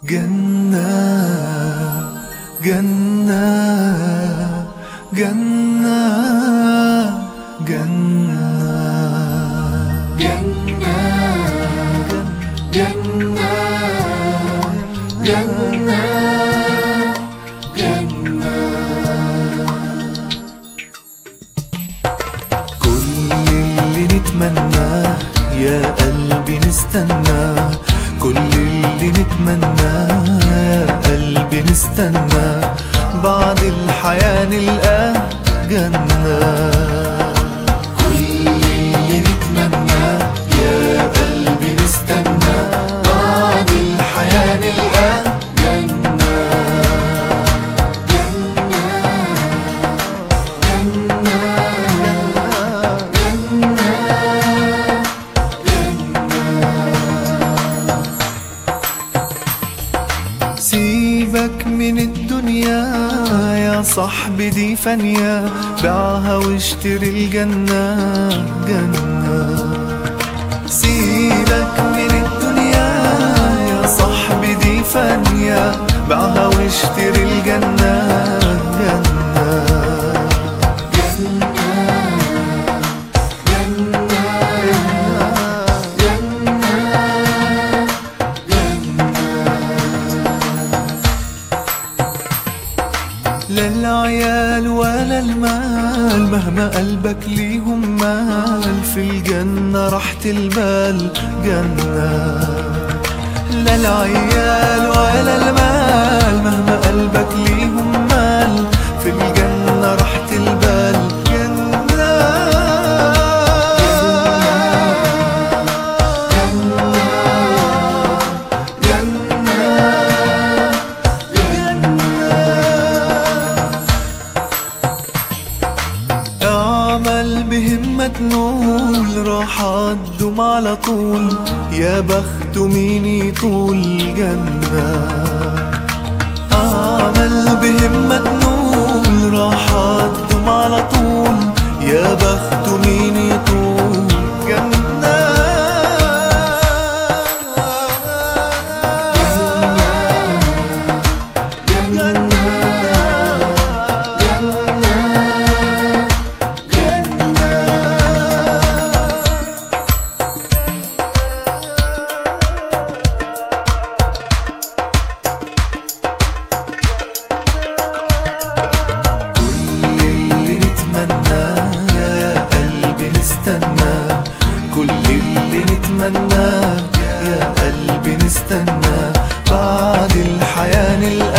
جنة جنة جنة جنة جنة جنة جنة جنة كل اللي نتمناه يا قلبي نستناه كل اللي نتمناه يا قلبي نستناه بعد الحياة نلقاه جنة كل اللي نتمناه يا قلبي نستناه بعد الحياة نلقاه جنة سيبك من الدنيا يا صاحبي دي فانية باعها واشتري الجنة جنة سيبك من الدنيا يا صاحبي دي فانية باعها واشتري الجنة جنة لا العيال ولا المال مهما قلبك ليهم مال في الجنة راحة البال جنة لا العيال ولا المال مهما قلبك ليهم مال في الجنة راحة البال جنة اعمل بهمة نول راح أدوم على طول يا بخت مين يطول جنة اعمل بهمة نول راح أدوم على طول يا بخت مين يطول جنة كل اللي نتمناه يا قلبي نستناه كل اللي نتمناه يا قلبي نستناه بعد الحياة نلقاه